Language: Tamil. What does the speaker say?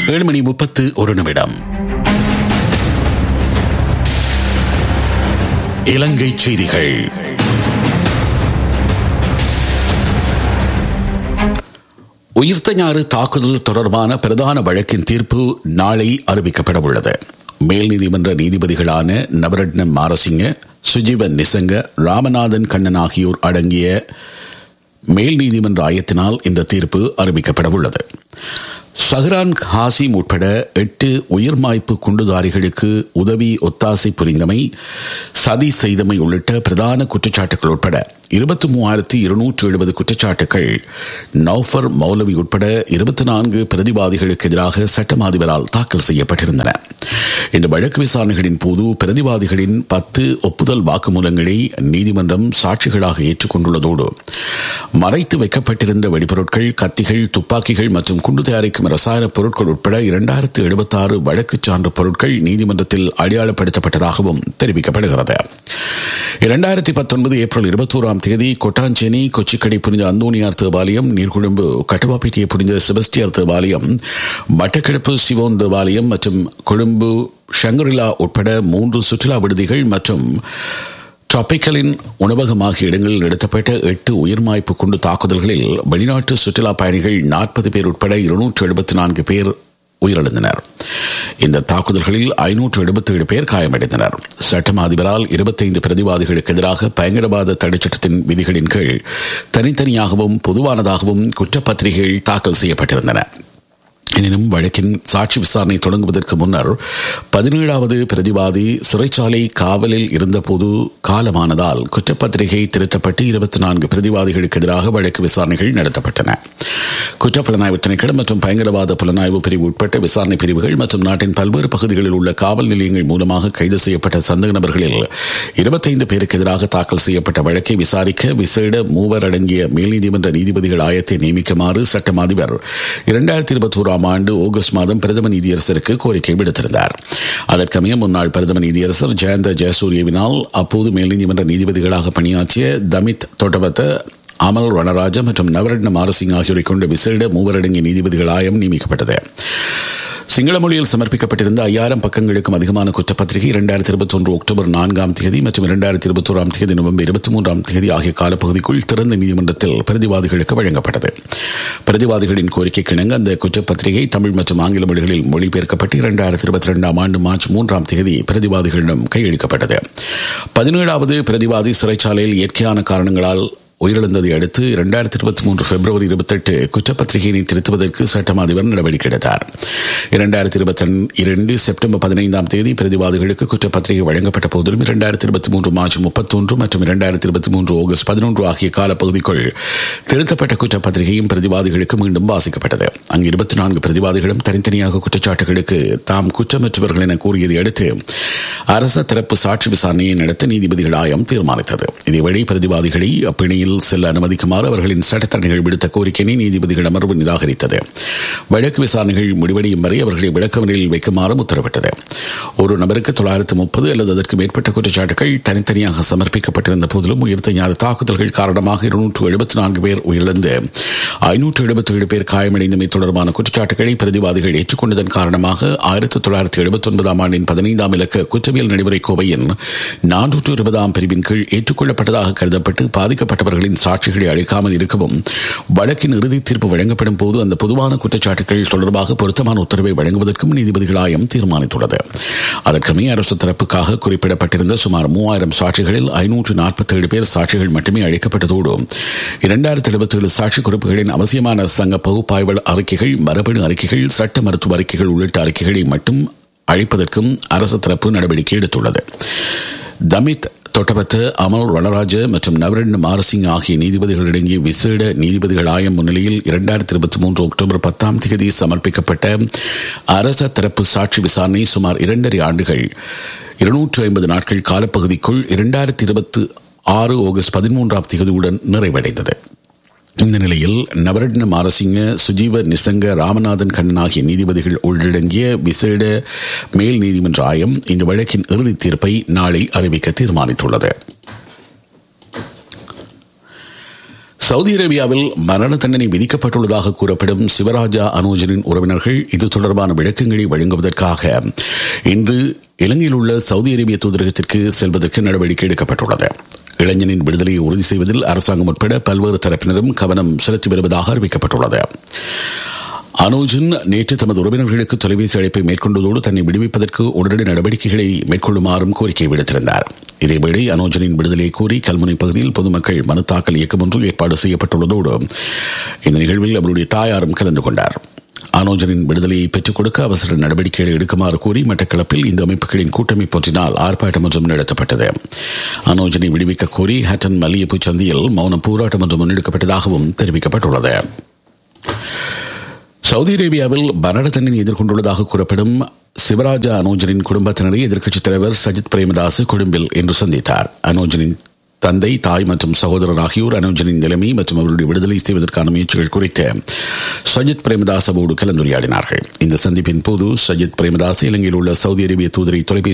ஏழு மணி முப்பத்து ஒரு நிமிடம் இலங்கை செய்திகள் உயிர்த்த ஞாறு தாக்குதல் தொடர்பான பிரதான வழக்கின் தீர்ப்பு நாளை அறிவிக்கப்பட உள்ளது மேல் நீதிமன்ற நீதிபதிகளான நவரட்னம் மாரசிங்க சுஜீவன் நிசங்க ராமநாதன் கண்ணன் ஆகியோர் அடங்கிய மேல் நீதிமன்ற ஆயத்தினால் இந்த தீர்ப்பு அறிவிக்கப்பட உள்ளது சஹ்ரான் ஹாசிம் உட்பட எட்டு உயிர்மாய்ப்பு குண்டுதாரிகளுக்கு உதவி ஒத்தாசை புரிந்தமை சதி செய்தமை உள்ளிட்ட பிரதான குற்றச்சாட்டுகள் உட்பட இருபத்தி மூவாயிரத்தி இருநூற்று எழுபது குற்றச்சாட்டுகள் நௌஃபர் மௌலவி உட்பட இருபத்தி நான்கு பிரதிவாதிகளுக்கு எதிராக சட்டம் அதிபரால் தாக்கல் செய்யப்பட்டிருந்தன இந்த வழக்கு விசாரணைகளின் போது பிரதிவாதிகளின் பத்து ஒப்புதல் வாக்குமூலங்களை நீதிமன்றம் சாட்சிகளாக ஏற்றுக்கொண்டுள்ளதோடு மறைத்து வைக்கப்பட்டிருந்த வெடிபொருட்கள் கத்திகள் துப்பாக்கிகள் மற்றும் குண்டு தயாரிக்கும் ரசாயன பொருட்கள் உட்பட இரண்டாயிரத்து எழுபத்தி ஆறு வழக்கு சான்று பொருட்கள் நீதிமன்றத்தில் அடையாளப்படுத்தப்பட்டதாகவும் தெரிவிக்கப்படுகிறது இரண்டாயிரத்தி பத்தொன்பது ஏப்ரல் இருபத்தோராம் தேதி கொட்டாஞ்சேனி கொச்சிக்கடை புனித அந்தோனியார் தேவாலயம் நீர்குழும்பு கட்டுவாப்பிட்டிய புனித செபஸ்டியார் தேவாலயம் மட்டக்கிழப்பு சிவோன் தேவாலயம் மற்றும் கொழும்பு ஷங்கரிலா உட்பட மூன்று சுற்றுலா விடுதிகள் மற்றும் டிராபிக்கலின் உணவகம் ஆகிய இடங்களில் நடத்தப்பட்ட எட்டு உயிர்மாய்ப்பு குண்டு தாக்குதல்களில் வெளிநாட்டு சுற்றுலா பயணிகள் நாற்பது பேர் உட்பட இருநூற்று எழுபத்தி நான்கு பேர் உயிரிழந்தனர் இந்த தாக்குதல்களில் ஐநூற்று எழுபத்தி ஏழு பேர் காயமடைந்தனர் சட்டம் அதிபரால் இருபத்தைந்து பிரதிவாதிகளுக்கு எதிராக பயங்கரவாத தடைச்சட்டத்தின் விதிகளின் கீழ் தனித்தனியாகவும் பொதுவானதாகவும் குற்றப்பத்திரிகைகள் தாக்கல் செய்யப்பட்டிருந்தன எனினும் வழக்கின் சாட்சி விசாரணை தொடங்குவதற்கு முன்னர் பதினேழாவது பிரதிவாதி சிறைச்சாலை காவலில் இருந்தபோது காலமானதால் குற்றப்பத்திரிகை திருத்தப்பட்டு இருபத்தி நான்கு பிரதிவாதிகளுக்கு எதிராக வழக்கு விசாரணைகள் நடத்தப்பட்டன குற்றப்புலனாய்வு திணைக்களம் மற்றும் பயங்கரவாத புலனாய்வு பிரிவு உட்பட்ட விசாரணை பிரிவுகள் மற்றும் நாட்டின் பல்வேறு பகுதிகளில் உள்ள காவல் நிலையங்கள் மூலமாக கைது செய்யப்பட்ட சந்தேக நபர்களில் இருபத்தைந்து பேருக்கு எதிராக தாக்கல் செய்யப்பட்ட வழக்கை விசாரிக்க விசேட மூவர் அடங்கிய மேல்நீதிமன்ற நீதிபதிகள் ஆயத்தை நியமிக்குமாறு சட்டம் அதிபர் இரண்டாயிரத்தி இருபத்தி ஓராம் ஆண்டு ஆகஸ்ட் மாதம் பிரதம நீதியரசருக்கு கோரிக்கை விடுத்திருந்தார் அதற்கமைய முன்னாள் பிரதம நீதியரசர் ஜெயந்த ஜெயசூரியவினால் அப்போது மேல்நீதிமன்ற நீதிபதிகளாக பணியாற்றிய தமித் தொட்டவத்த அமல் ரணராஜ மற்றும் நவரட்ன மாரசிங் ஆகியோரை கொண்ட விசேட மூவரடங்கிய நீதிபதிகள் ஆயம் நியமிக்கப்பட்டது சிங்கள மொழியில் சமர்ப்பிக்கப்பட்டிருந்த ஐயாயிரம் பக்கங்களுக்கும் அதிகமான குற்றப்பத்திரிகை இரண்டாயிரத்தி இருபத்தி ஒன்று அக்டோபர் நான்காம் தேதி மற்றும் இரண்டாயிரத்தி இருபத்தி ஓராம் தேதி நவம்பர் இருபத்தி மூன்றாம் தேதி ஆகிய காலப்பகுதிக்குள் திறந்த நீதிமன்றத்தில் பிரதிவாதிகளுக்கு வழங்கப்பட்டது பிரதிவாதிகளின் கோரிக்கை கிணங்க அந்த குற்றப்பத்திரிகை தமிழ் மற்றும் ஆங்கில மொழிகளில் மொழிபெயர்க்கப்பட்டு இரண்டாயிரத்தி இருபத்தி இரண்டாம் ஆண்டு மார்ச் மூன்றாம் தேதி பிரதிவாதிகளிடம் கையளிக்கப்பட்டது பதினேழாவது பிரதிவாதி சிறைச்சாலையில் இயற்கையான காரணங்களால் உயிரிழந்ததை அடுத்து இரண்டாயிரத்தி இருபத்தி மூன்று பிப்ரவரி இருபத்தெட்டு குற்றப்பத்திரிகையினை திருத்துவதற்கு சட்டம் அதிபர் நடவடிக்கை எடுத்தார் இரண்டாயிரத்தி இருபத்தி இரண்டு செப்டம்பர் பதினைந்தாம் தேதி பிரதிவாதிகளுக்கு குற்றப்பத்திரிகை வழங்கப்பட்ட போதிலும் இரண்டாயிரத்தி இருபத்தி மூன்று மார்ச் முப்பத்தொன்று மற்றும் இரண்டாயிரத்தி இருபத்தி மூன்று ஆகஸ்ட் பதினொன்று ஆகிய காலப்பகுதிக்குள் திருத்தப்பட்ட குற்றப்பத்திரிகையும் பிரதிவாதிகளுக்கு மீண்டும் வாசிக்கப்பட்டது அங்கு இருபத்தி நான்கு பிரதிவாதிகளும் தனித்தனியாக குற்றச்சாட்டுகளுக்கு தாம் குற்றமற்றவர்கள் என கூறியதை அடுத்து அரச தரப்பு சாட்சி விசாரணையை நடத்த நீதிபதிகள் ஆயம் தீர்மானித்தது இதேவழி பிரதிவாதிகளை அப்பிணியில் சிறையில் செல்ல அனுமதிக்குமாறு அவர்களின் சட்டத்தரணிகள் விடுத்த கோரிக்கையை நீதிபதிகள் அமர்வு நிராகரித்தது வழக்கு விசாரணைகள் முடிவடையும் வரை அவர்களை விளக்கமறையில் வைக்குமாறும் உத்தரவிட்டது ஒரு நபருக்கு தொள்ளாயிரத்து முப்பது அல்லது அதற்கு மேற்பட்ட குற்றச்சாட்டுகள் தனித்தனியாக சமர்ப்பிக்கப்பட்டிருந்த போதிலும் உயிர்த்த ஞான தாக்குதல்கள் காரணமாக இருநூற்று எழுபத்தி நான்கு பேர் உயிரிழந்து ஐநூற்று எழுபத்தி ஏழு பேர் காயமடைந்தமை தொடர்பான குற்றச்சாட்டுகளை பிரதிவாதிகள் ஏற்றுக்கொண்டதன் காரணமாக ஆயிரத்தி தொள்ளாயிரத்தி எழுபத்தி ஒன்பதாம் ஆண்டின் பதினைந்தாம் இலக்க குற்றவியல் நடைமுறை கோவையின் நானூற்று இருபதாம் பிரிவின் கீழ் ஏற்றுக்கொள்ளப்பட்டதாக கருதப்பட்டு பாதிக்கப்பட்டவர்கள் அவர்களின் சாட்சிகளை அளிக்காமல் இருக்கவும் வழக்கின் இறுதி தீர்ப்பு வழங்கப்படும் போது அந்த பொதுவான குற்றச்சாட்டுகள் தொடர்பாக பொருத்தமான உத்தரவை வழங்குவதற்கும் நீதிபதிகள் ஆயம் தீர்மானித்துள்ளது அதற்கமே அரசு தரப்புக்காக குறிப்பிடப்பட்டிருந்த சுமார் மூவாயிரம் சாட்சிகளில் ஐநூற்று நாற்பத்தி ஏழு பேர் சாட்சிகள் மட்டுமே அளிக்கப்பட்டதோடு இரண்டாயிரத்தி எழுபத்தி ஏழு சாட்சி குறிப்புகளின் அவசியமான சங்க பகுப்பாய்வு அறிக்கைகள் மரபணு அறிக்கைகள் சட்ட மருத்துவ அறிக்கைகள் உள்ளிட்ட அறிக்கைகளை மட்டும் அளிப்பதற்கும் அரசு தரப்பு நடவடிக்கை எடுத்துள்ளது தமித் தொட்டபத்து அமல் ரணராஜ மற்றும் நவரன் மாரசிங் ஆகிய நீதிபதிகள் அடங்கிய விசேட நீதிபதிகள் ஆயம் முன்னிலையில் இரண்டாயிரத்தி இருபத்தி மூன்று அக்டோபர் பத்தாம் தேதி சமர்ப்பிக்கப்பட்ட அரச தரப்பு சாட்சி விசாரணை சுமார் இரண்டரை ஆண்டுகள் இருநூற்று ஐம்பது நாட்கள் காலப்பகுதிக்குள் இரண்டாயிரத்தி இருபத்தி ஆறு ஆகஸ்ட் பதிமூன்றாம் தேதியுடன் நிறைவடைந்தது இந்த நிலையில் நவரட்ன மாரசிங்க சுஜீவ நிசங்க ராமநாதன் கண்ணன் ஆகிய நீதிபதிகள் உள்ளடங்கிய விசேட மேல் நீதிமன்ற ஆயம் இந்த வழக்கின் இறுதி தீர்ப்பை நாளை அறிவிக்க தீர்மானித்துள்ளது சவுதி அரேபியாவில் மரண தண்டனை விதிக்கப்பட்டுள்ளதாக கூறப்படும் சிவராஜா அனோஜனின் உறவினர்கள் இது தொடர்பான விளக்கங்களை வழங்குவதற்காக இன்று இலங்கையில் உள்ள சவுதி அரேபிய தூதரகத்திற்கு செல்வதற்கு நடவடிக்கை எடுக்கப்பட்டுள்ளது இளைஞனின் விடுதலையை உறுதி செய்வதில் அரசாங்கம் உட்பட பல்வேறு தரப்பினரும் கவனம் செலுத்தி வருவதாக அறிவிக்கப்பட்டுள்ளது அனோஜன் நேற்று தமது உறவினர்களுக்கு தொலைபேசி அழைப்பை மேற்கொண்டதோடு தன்னை விடுவிப்பதற்கு உடனடி நடவடிக்கைகளை மேற்கொள்ளுமாறும் கோரிக்கை விடுத்திருந்தார் இதேவேளை அனோஜனின் விடுதலையை கோரி கல்முனை பகுதியில் பொதுமக்கள் மனு தாக்கல் இயக்கம் ஒன்று ஏற்பாடு செய்யப்பட்டுள்ளதோடு இந்த நிகழ்வில் அவருடைய தாயாரும் கலந்து கொண்டார் அனோஜனின் விடுதலையை பெற்றுக் கொடுக்க அவசர நடவடிக்கைகளை எடுக்குமாறு கூறி மட்டக்களப்பில் இந்த அமைப்புகளின் கூட்டமைப்பு ஒன்றினால் ஆர்ப்பாட்டம் ஒன்றும் நடத்தப்பட்டது அனோஜனை விடுவிக்க கோரி ஹட்டன் மல்லியப்பு சந்தியில் மௌன போராட்டம் ஒன்று முன்னெடுக்கப்பட்டதாகவும் தெரிவிக்கப்பட்டுள்ளது சவுதி அரேபியாவில் மரண தண்டனை எதிர்கொண்டுள்ளதாக கூறப்படும் சிவராஜா அனோஜனின் குடும்பத்தினரை எதிர்க்கட்சித் தலைவர் சஜித் பிரேமதாஸ் கொழும்பில் இன்று சந்தித்தார் அனோஜனின் தந்தை தாய் மற்றும் சகோதரர் ஆகியோர் அனோஜனின் நிலைமை மற்றும் அவருடைய விடுதலை செய்வதற்கான முயற்சிகள் குறித்து சஜித் பிரேமதாசவோடு கலந்துரையாடினார்கள் இந்த சந்திப்பின் போது சஜித் பிரேமதாஸ் இலங்கையில் உள்ள சவுதி அரேபிய தூதரை தொலைபேசி